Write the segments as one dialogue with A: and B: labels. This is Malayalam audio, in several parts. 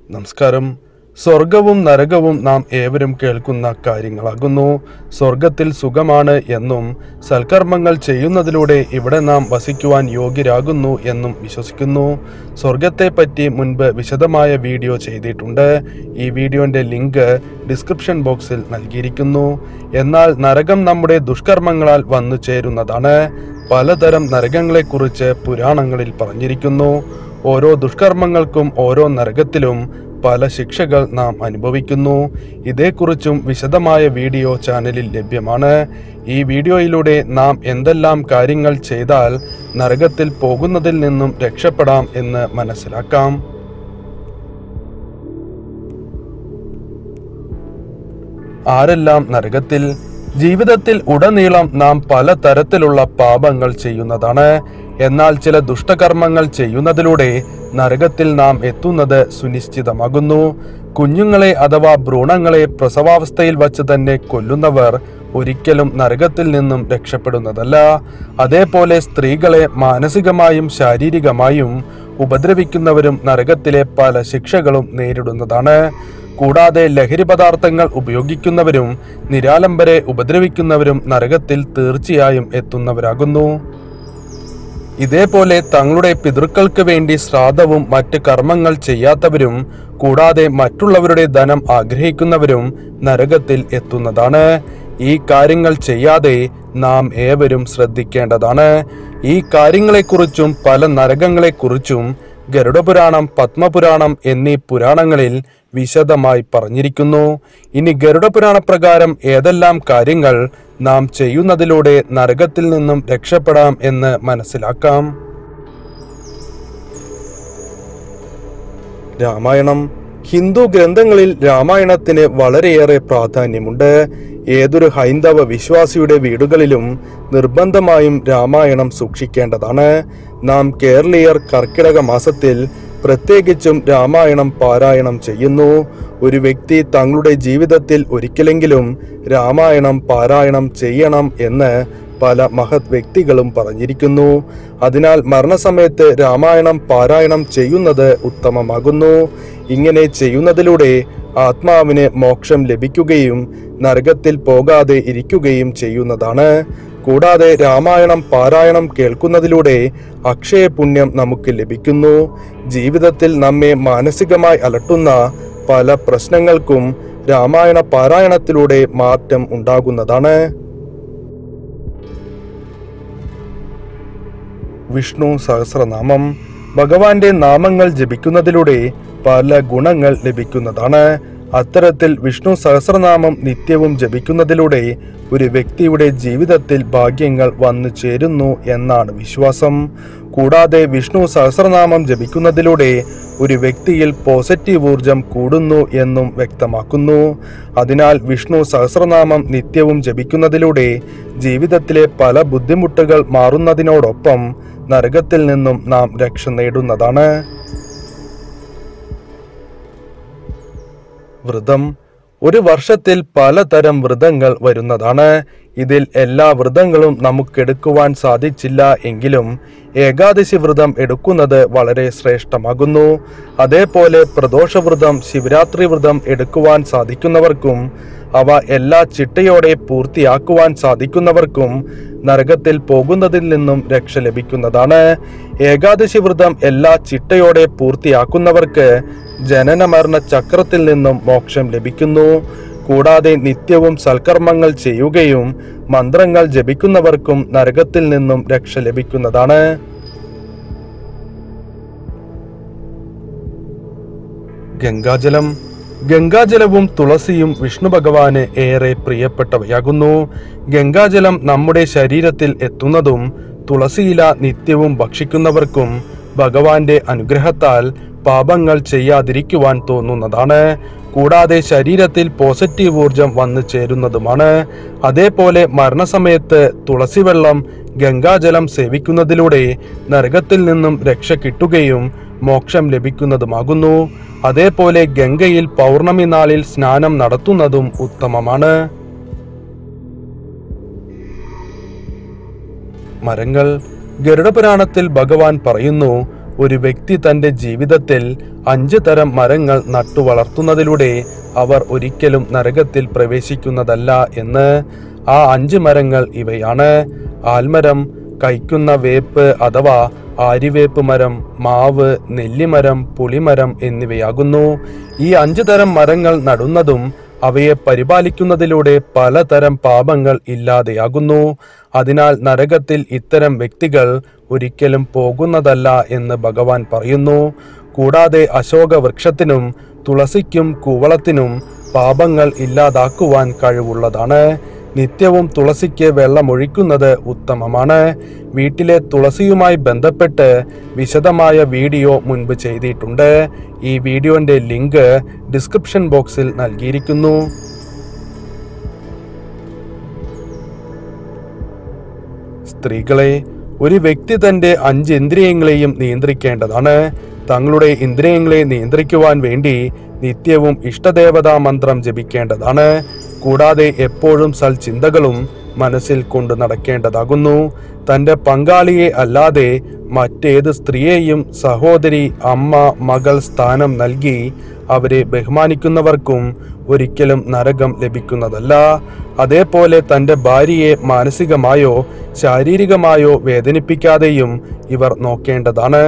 A: നമസ്കാരം സ്വർഗവും നരകവും നാം ഏവരും കേൾക്കുന്ന കാര്യങ്ങളാകുന്നു സ്വർഗത്തിൽ സുഖമാണ് എന്നും സൽക്കർമ്മങ്ങൾ ചെയ്യുന്നതിലൂടെ ഇവിടെ നാം വസിക്കുവാൻ യോഗ്യരാകുന്നു എന്നും വിശ്വസിക്കുന്നു സ്വർഗത്തെപ്പറ്റി മുൻപ് വിശദമായ വീഡിയോ ചെയ്തിട്ടുണ്ട് ഈ വീഡിയോന്റെ ലിങ്ക് ഡിസ്ക്രിപ്ഷൻ ബോക്സിൽ നൽകിയിരിക്കുന്നു എന്നാൽ നരകം നമ്മുടെ ദുഷ്കർമ്മങ്ങളാൽ വന്നു ചേരുന്നതാണ് പലതരം നരകങ്ങളെക്കുറിച്ച് പുരാണങ്ങളിൽ പറഞ്ഞിരിക്കുന്നു ഓരോ ദുഷ്കർമ്മങ്ങൾക്കും ഓരോ നരകത്തിലും പല ശിക്ഷകൾ നാം അനുഭവിക്കുന്നു ഇതേക്കുറിച്ചും വിശദമായ വീഡിയോ ചാനലിൽ ലഭ്യമാണ് ഈ വീഡിയോയിലൂടെ നാം എന്തെല്ലാം കാര്യങ്ങൾ ചെയ്താൽ നരകത്തിൽ പോകുന്നതിൽ നിന്നും രക്ഷപ്പെടാം എന്ന് മനസ്സിലാക്കാം ആരെല്ലാം നരകത്തിൽ ജീവിതത്തിൽ ഉടനീളം നാം പല തരത്തിലുള്ള പാപങ്ങൾ ചെയ്യുന്നതാണ് എന്നാൽ ചില ദുഷ്ടകർമ്മങ്ങൾ ചെയ്യുന്നതിലൂടെ നരകത്തിൽ നാം എത്തുന്നത് സുനിശ്ചിതമാകുന്നു കുഞ്ഞുങ്ങളെ അഥവാ ഭ്രൂണങ്ങളെ പ്രസവാവസ്ഥയിൽ വച്ച് തന്നെ കൊല്ലുന്നവർ ഒരിക്കലും നരകത്തിൽ നിന്നും രക്ഷപ്പെടുന്നതല്ല അതേപോലെ സ്ത്രീകളെ മാനസികമായും ശാരീരികമായും ഉപദ്രവിക്കുന്നവരും നരകത്തിലെ പല ശിക്ഷകളും നേരിടുന്നതാണ് കൂടാതെ ലഹരി പദാർത്ഥങ്ങൾ ഉപയോഗിക്കുന്നവരും നിരാലംബരെ ഉപദ്രവിക്കുന്നവരും നരകത്തിൽ തീർച്ചയായും എത്തുന്നവരാകുന്നു ഇതേപോലെ തങ്ങളുടെ പിതൃക്കൾക്ക് വേണ്ടി ശ്രാദ്ധവും മറ്റ് കർമ്മങ്ങൾ ചെയ്യാത്തവരും കൂടാതെ മറ്റുള്ളവരുടെ ധനം ആഗ്രഹിക്കുന്നവരും നരകത്തിൽ എത്തുന്നതാണ് ഈ കാര്യങ്ങൾ ചെയ്യാതെ നാം ഏവരും ശ്രദ്ധിക്കേണ്ടതാണ് ഈ കാര്യങ്ങളെക്കുറിച്ചും പല നരകങ്ങളെക്കുറിച്ചും ഗരുഡപുരാണം പത്മപുരാണം എന്നീ പുരാണങ്ങളിൽ വിശദമായി പറഞ്ഞിരിക്കുന്നു ഇനി ഗരുഡപുരാണ പ്രകാരം ഏതെല്ലാം കാര്യങ്ങൾ നാം ചെയ്യുന്നതിലൂടെ നരകത്തിൽ നിന്നും രക്ഷപ്പെടാം എന്ന് മനസ്സിലാക്കാം രാമായണം ഹിന്ദു ഗ്രന്ഥങ്ങളിൽ രാമായണത്തിന് വളരെയേറെ പ്രാധാന്യമുണ്ട് ഏതൊരു ഹൈന്ദവ വിശ്വാസിയുടെ വീടുകളിലും നിർബന്ധമായും രാമായണം സൂക്ഷിക്കേണ്ടതാണ് നാം കേരളീയർ കർക്കിടക മാസത്തിൽ പ്രത്യേകിച്ചും രാമായണം പാരായണം ചെയ്യുന്നു ഒരു വ്യക്തി തങ്ങളുടെ ജീവിതത്തിൽ ഒരിക്കലെങ്കിലും രാമായണം പാരായണം ചെയ്യണം എന്ന് പല മഹത് വ്യക്തികളും പറഞ്ഞിരിക്കുന്നു അതിനാൽ മരണസമയത്ത് രാമായണം പാരായണം ചെയ്യുന്നത് ഉത്തമമാകുന്നു ഇങ്ങനെ ചെയ്യുന്നതിലൂടെ ആത്മാവിന് മോക്ഷം ലഭിക്കുകയും നരകത്തിൽ പോകാതെ ഇരിക്കുകയും ചെയ്യുന്നതാണ് കൂടാതെ രാമായണം പാരായണം കേൾക്കുന്നതിലൂടെ അക്ഷയ പുണ്യം നമുക്ക് ലഭിക്കുന്നു ജീവിതത്തിൽ നമ്മെ മാനസികമായി അലട്ടുന്ന പല പ്രശ്നങ്ങൾക്കും രാമായണ പാരായണത്തിലൂടെ മാറ്റം ഉണ്ടാകുന്നതാണ് വിഷ്ണു സഹസ്രനാമം ഭഗവാന്റെ നാമങ്ങൾ ജപിക്കുന്നതിലൂടെ പല ഗുണങ്ങൾ ലഭിക്കുന്നതാണ് അത്തരത്തിൽ വിഷ്ണു സഹസ്രനാമം നിത്യവും ജപിക്കുന്നതിലൂടെ ഒരു വ്യക്തിയുടെ ജീവിതത്തിൽ ഭാഗ്യങ്ങൾ വന്നു ചേരുന്നു എന്നാണ് വിശ്വാസം കൂടാതെ വിഷ്ണു സഹസ്രനാമം ജപിക്കുന്നതിലൂടെ ഒരു വ്യക്തിയിൽ പോസിറ്റീവ് ഊർജം കൂടുന്നു എന്നും വ്യക്തമാക്കുന്നു അതിനാൽ വിഷ്ണു സഹസ്രനാമം നിത്യവും ജപിക്കുന്നതിലൂടെ ജീവിതത്തിലെ പല ബുദ്ധിമുട്ടുകൾ മാറുന്നതിനോടൊപ്പം നരകത്തിൽ നിന്നും നാം രക്ഷ നേടുന്നതാണ് വ്രതം ഒരു വർഷത്തിൽ പലതരം വ്രതങ്ങൾ വരുന്നതാണ് ഇതിൽ എല്ലാ വ്രതങ്ങളും നമുക്കെടുക്കുവാൻ സാധിച്ചില്ല എങ്കിലും ഏകാദശി വ്രതം എടുക്കുന്നത് വളരെ ശ്രേഷ്ഠമാകുന്നു അതേപോലെ പ്രദോഷവ്രതം ശിവരാത്രി വ്രതം എടുക്കുവാൻ സാധിക്കുന്നവർക്കും അവ എല്ലാ ചിട്ടയോടെ പൂർത്തിയാക്കുവാൻ സാധിക്കുന്നവർക്കും നരകത്തിൽ പോകുന്നതിൽ നിന്നും രക്ഷ ലഭിക്കുന്നതാണ് ഏകാദശി വ്രതം എല്ലാ ചിട്ടയോടെ പൂർത്തിയാക്കുന്നവർക്ക് ജനന മരണ ചക്രത്തിൽ നിന്നും മോക്ഷം ലഭിക്കുന്നു കൂടാതെ നിത്യവും സൽക്കർമ്മങ്ങൾ ചെയ്യുകയും മന്ത്രങ്ങൾ ജപിക്കുന്നവർക്കും നരകത്തിൽ നിന്നും രക്ഷ ലഭിക്കുന്നതാണ് ഗംഗാജലം ഗംഗാജലവും തുളസിയും വിഷ്ണു ഭഗവാന് ഏറെ പ്രിയപ്പെട്ടവയാകുന്നു ഗംഗാജലം നമ്മുടെ ശരീരത്തിൽ എത്തുന്നതും തുളസിയില നിത്യവും ഭക്ഷിക്കുന്നവർക്കും ഭഗവാന്റെ അനുഗ്രഹത്താൽ പാപങ്ങൾ ചെയ്യാതിരിക്കുവാൻ തോന്നുന്നതാണ് കൂടാതെ ശരീരത്തിൽ പോസിറ്റീവ് ഊർജം വന്നു ചേരുന്നതുമാണ് അതേപോലെ മരണസമയത്ത് തുളസിവെള്ളം ഗംഗാജലം സേവിക്കുന്നതിലൂടെ നരകത്തിൽ നിന്നും രക്ഷ കിട്ടുകയും മോക്ഷം ലഭിക്കുന്നതുമാകുന്നു അതേപോലെ ഗംഗയിൽ പൗർണമി നാളിൽ സ്നാനം നടത്തുന്നതും ഉത്തമമാണ് മരങ്ങൾ ഗരുഡപുരാണത്തിൽ ഭഗവാൻ പറയുന്നു ഒരു വ്യക്തി തന്റെ ജീവിതത്തിൽ അഞ്ച് തരം മരങ്ങൾ നട്ടു വളർത്തുന്നതിലൂടെ അവർ ഒരിക്കലും നരകത്തിൽ പ്രവേശിക്കുന്നതല്ല എന്ന് ആ അഞ്ച് മരങ്ങൾ ഇവയാണ് ആൽമരം കൈക്കുന്ന വേപ്പ് അഥവാ ആര്യവേപ്പ് മരം മാവ് നെല്ലിമരം പുളിമരം എന്നിവയാകുന്നു ഈ അഞ്ചു തരം മരങ്ങൾ നടുന്നതും അവയെ പരിപാലിക്കുന്നതിലൂടെ പലതരം പാപങ്ങൾ ഇല്ലാതെയാകുന്നു അതിനാൽ നരകത്തിൽ ഇത്തരം വ്യക്തികൾ ഒരിക്കലും പോകുന്നതല്ല എന്ന് ഭഗവാൻ പറയുന്നു കൂടാതെ അശോക വൃക്ഷത്തിനും തുളസിക്കും കൂവളത്തിനും പാപങ്ങൾ ഇല്ലാതാക്കുവാൻ കഴിവുള്ളതാണ് നിത്യവും തുളസിക്ക് വെള്ളമൊഴിക്കുന്നത് ഉത്തമമാണ് വീട്ടിലെ തുളസിയുമായി ബന്ധപ്പെട്ട് വിശദമായ വീഡിയോ മുൻപ് ചെയ്തിട്ടുണ്ട് ഈ വീഡിയോന്റെ ലിങ്ക് ഡിസ്ക്രിപ്ഷൻ ബോക്സിൽ നൽകിയിരിക്കുന്നു സ്ത്രീകളെ ഒരു വ്യക്തി തന്റെ അഞ്ച് ഇന്ദ്രിയങ്ങളെയും നിയന്ത്രിക്കേണ്ടതാണ് തങ്ങളുടെ ഇന്ദ്രിയങ്ങളെ നിയന്ത്രിക്കുവാൻ വേണ്ടി നിത്യവും ഇഷ്ടദേവതാ മന്ത്രം ജപിക്കേണ്ടതാണ് കൂടാതെ എപ്പോഴും സൽചിന്തകളും മനസ്സിൽ കൊണ്ടു നടക്കേണ്ടതാകുന്നു തന്റെ പങ്കാളിയെ അല്ലാതെ മറ്റേത് സ്ത്രീയെയും സഹോദരി അമ്മ മകൾ സ്ഥാനം നൽകി അവരെ ബഹുമാനിക്കുന്നവർക്കും ഒരിക്കലും നരകം ലഭിക്കുന്നതല്ല അതേപോലെ തന്റെ ഭാര്യയെ മാനസികമായോ ശാരീരികമായോ വേദനിപ്പിക്കാതെയും ഇവർ നോക്കേണ്ടതാണ്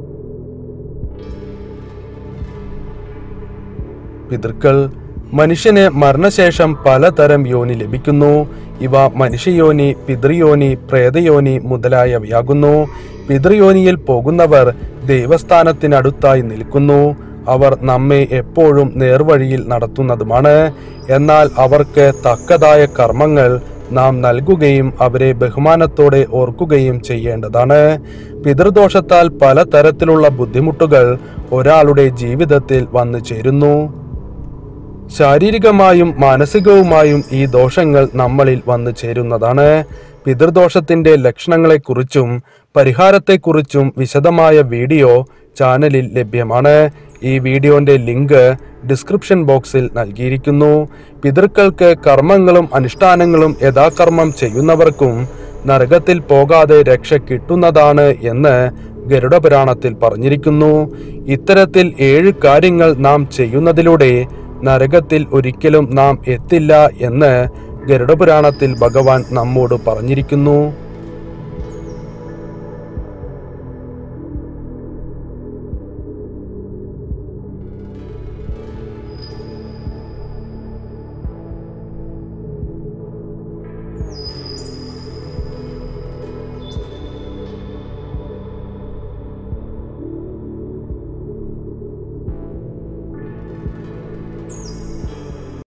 A: പിതൃക്കൾ മനുഷ്യന് മരണശേഷം പലതരം യോനി ലഭിക്കുന്നു ഇവ മനുഷ്യയോനി പിതൃയോനി പ്രേതയോനി മുതലായവയാകുന്നു പിതൃയോനിയിൽ പോകുന്നവർ ദൈവസ്ഥാനത്തിനടുത്തായി നിൽക്കുന്നു അവർ നമ്മെ എപ്പോഴും നേർവഴിയിൽ നടത്തുന്നതുമാണ് എന്നാൽ അവർക്ക് തക്കതായ കർമ്മങ്ങൾ നാം നൽകുകയും അവരെ ബഹുമാനത്തോടെ ഓർക്കുകയും ചെയ്യേണ്ടതാണ് പിതൃദോഷത്താൽ പലതരത്തിലുള്ള ബുദ്ധിമുട്ടുകൾ ഒരാളുടെ ജീവിതത്തിൽ വന്നു ചേരുന്നു ശാരീരികമായും മാനസികവുമായും ഈ ദോഷങ്ങൾ നമ്മളിൽ വന്നു ചേരുന്നതാണ് പിതൃദോഷത്തിന്റെ ലക്ഷണങ്ങളെക്കുറിച്ചും പരിഹാരത്തെക്കുറിച്ചും വിശദമായ വീഡിയോ ചാനലിൽ ലഭ്യമാണ് ഈ വീഡിയോന്റെ ലിങ്ക് ഡിസ്ക്രിപ്ഷൻ ബോക്സിൽ നൽകിയിരിക്കുന്നു പിതൃക്കൾക്ക് കർമ്മങ്ങളും അനുഷ്ഠാനങ്ങളും യഥാകർമ്മം ചെയ്യുന്നവർക്കും നരകത്തിൽ പോകാതെ രക്ഷ കിട്ടുന്നതാണ് എന്ന് ഗരുഡപുരാണത്തിൽ പറഞ്ഞിരിക്കുന്നു ഇത്തരത്തിൽ ഏഴ് കാര്യങ്ങൾ നാം ചെയ്യുന്നതിലൂടെ നരകത്തിൽ ഒരിക്കലും നാം എത്തില്ല എന്ന് ഗരുഡപുരാണത്തിൽ ഭഗവാൻ നമ്മോട് പറഞ്ഞിരിക്കുന്നു